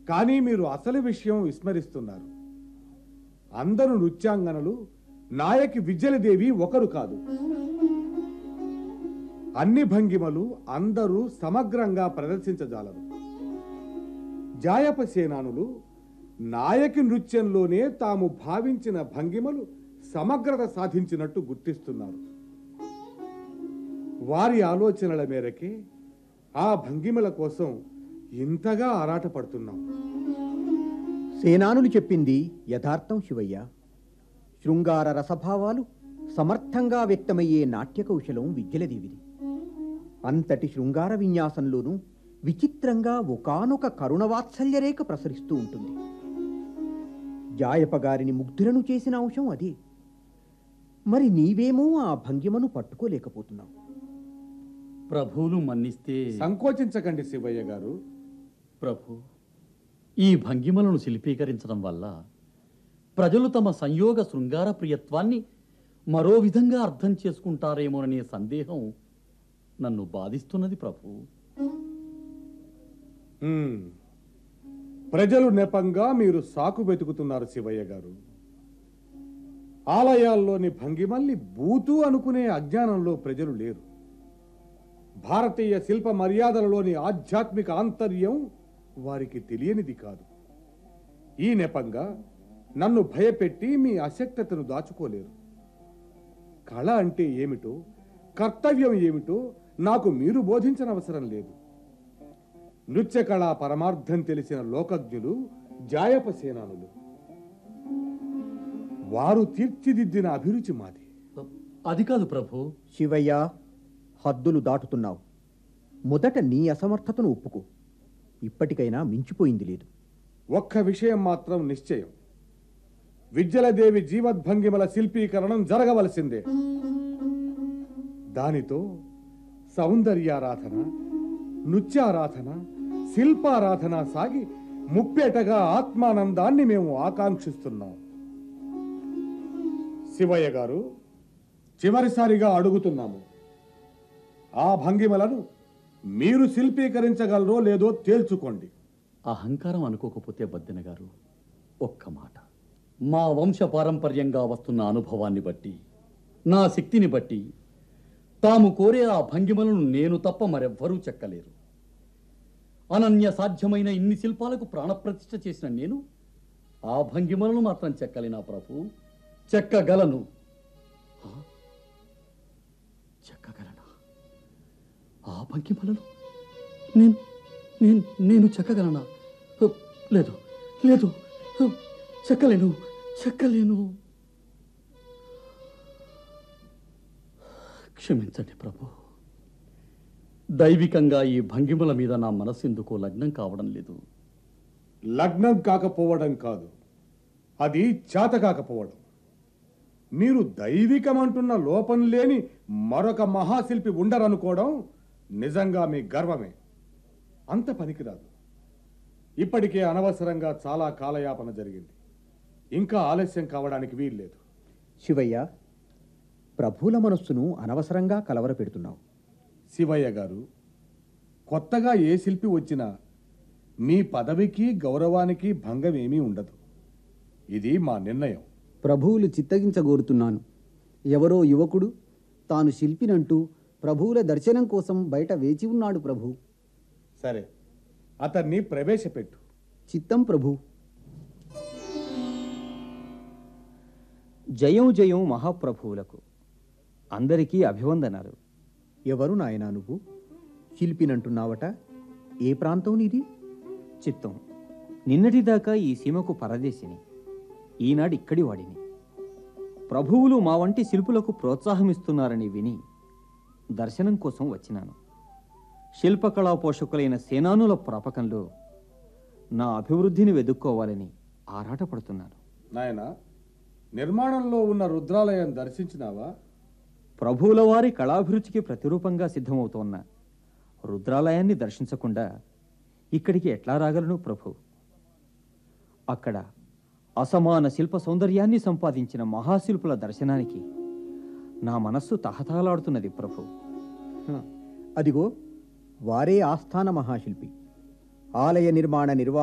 కానీ మీరు అసలు విషయం విస్మరిస్తున్నారు అందరు నృత్యాంగనలు నాయకి విద్యలదేవి ఒకరు కాదు అన్ని భంగిమలు అందరూ సమగ్రంగా ప్రదర్శించజాలరు జాయప సేనానులు నాయకి నృత్యంలోనే తాము భావించిన భంగిమలు సమగ్రత సాధించినట్టు గుర్తిస్తున్నారు వారి ఆలోచనల మేరకే ఆ భంగిమల కోసం ఇంతగా ఆరాటపడుతున్నాం సేనానులు చెప్పింది యథార్థం శివయ్య శృంగార రసభావాలు సమర్థంగా వ్యక్తమయ్యే నాట్య కౌశలం విద్యలదేవిది అంతటి శృంగార విన్యాసంలోనూ విచిత్రంగా ఒకానొక కరుణవాత్సల్యరేఖ ప్రసరిస్తూ ఉంటుంది జాయప గారిని ముగ్ధులను చేసిన అంశం అదే మరి నీవేమో ఆ భంగిమను పట్టుకోలేకపోతున్నావు ప్రభువులు మన్నిస్తే సంకోచించకండి శివయ్య గారు ప్రభు ఈ భంగిమలను శిల్పీకరించడం వల్ల ప్రజలు తమ సంయోగ శృంగార ప్రియత్వాన్ని మరో విధంగా అర్థం చేసుకుంటారేమోననే సందేహం నన్ను బాధిస్తున్నది ప్రభు హ్మ్. ప్రజలు నెపంగా మీరు సాకు వెతుకుతున్నారు శివయ్య గారు ఆలయాల్లోని భంగిమల్ని బూతు అనుకునే అజ్ఞానంలో ప్రజలు లేరు భారతీయ శిల్ప మర్యాదలలోని ఆధ్యాత్మిక ఆంతర్యం వారికి తెలియనిది కాదు ఈ నెపంగా నన్ను భయపెట్టి మీ అశక్తతను దాచుకోలేరు కళ అంటే ఏమిటో కర్తవ్యం ఏమిటో నాకు మీరు బోధించనవసరం లేదు నృత్య కళా పరమార్థం తెలిసిన లోకజ్ఞులు జాయప సేనానులు వారు తీర్చిదిద్దిన అభిరుచి మాది అది కాదు ప్రభు శివయ్య హద్దులు దాటుతున్నావు మొదట నీ అసమర్థతను ఒప్పుకో ఇప్పటికైనా మించిపోయింది లేదు ఒక్క విషయం మాత్రం నిశ్చయం విద్యలదేవి జీవద్భంగిమల శిల్పీకరణం జరగవలసిందే దానితో సౌందర్యారాధన నృత్యారాధన శిల్పారాధన సాగి ముప్పేటగా ఆత్మానందాన్ని మేము ఆకాంక్షిస్తున్నాం శివయ్య గారు చివరిసారిగా అడుగుతున్నాము ఆ భంగిమలను మీరు శిల్పీకరించగలరో లేదో తేల్చుకోండి అహంకారం అనుకోకపోతే బద్దెన గారు ఒక్క మాట మా వంశ పారంపర్యంగా వస్తున్న అనుభవాన్ని బట్టి నా శక్తిని బట్టి తాము కోరే ఆ భంగిమలను నేను తప్ప మరెవ్వరూ చెక్కలేరు అనన్య సాధ్యమైన ఇన్ని శిల్పాలకు ప్రాణప్రతిష్ఠ చేసిన నేను ఆ భంగిమలను మాత్రం చెక్కలేనా ప్రభు చెక్కగలను ఆ? చెక్కగలనా ఆ భంగిమలను నేను నేను నేను చెక్కగలనా హ, లేదు లేదు హ, చెక్కలేను చెక్కలేను క్షమించండి ప్రభు దైవికంగా ఈ భంగిమల మీద నా మనస్సు ఎందుకో లగ్నం కావడం లేదు లగ్నం కాకపోవడం కాదు అది చేత కాకపోవడం మీరు దైవికమంటున్న లోపం లేని మరొక మహాశిల్పి ఉండరనుకోవడం నిజంగా మీ గర్వమే అంత పనికిరాదు ఇప్పటికే అనవసరంగా చాలా కాలయాపన జరిగింది ఇంకా ఆలస్యం కావడానికి వీల్లేదు శివయ్య ప్రభువుల మనస్సును అనవసరంగా కలవరపెడుతున్నావు శివయ్య గారు కొత్తగా ఏ శిల్పి వచ్చినా మీ పదవికి గౌరవానికి భంగం ఏమీ ఉండదు ఇది మా నిర్ణయం ప్రభువులు చిత్తగించగోరుతున్నాను ఎవరో యువకుడు తాను శిల్పినంటూ ప్రభువుల దర్శనం కోసం బయట వేచి ఉన్నాడు ప్రభు సరే అతన్ని ప్రవేశపెట్టు చిత్తం ప్రభు జయం జయం మహాప్రభువులకు అందరికీ అభివందనాలు ఎవరు నాయనా నువ్వు శిల్పినంటున్నావట ఏ ప్రాంతం నీది చిత్తం నిన్నటిదాకా ఈ సీమకు పరదేశిని ఈనాడు ఇక్కడి వాడిని ప్రభువులు మా వంటి శిల్పులకు ప్రోత్సాహమిస్తున్నారని విని దర్శనం కోసం వచ్చినాను శిల్పకళా పోషకులైన సేనానుల ప్రాపకంలో నా అభివృద్ధిని వెదుక్కోవాలని ఆరాటపడుతున్నాను నాయన నిర్మాణంలో ఉన్న రుద్రాలయం దర్శించినావా ప్రభువుల వారి కళాభిరుచికి ప్రతిరూపంగా సిద్ధమవుతోన్న రుద్రాలయాన్ని దర్శించకుండా ఇక్కడికి ఎట్లా రాగలను ప్రభు అక్కడ అసమాన శిల్ప సౌందర్యాన్ని సంపాదించిన మహాశిల్పుల దర్శనానికి నా మనస్సు తహతహలాడుతున్నది ప్రభు హ, అదిగో వారే ఆస్థాన మహాశిల్పి ఆలయ నిర్మాణ నిర్వా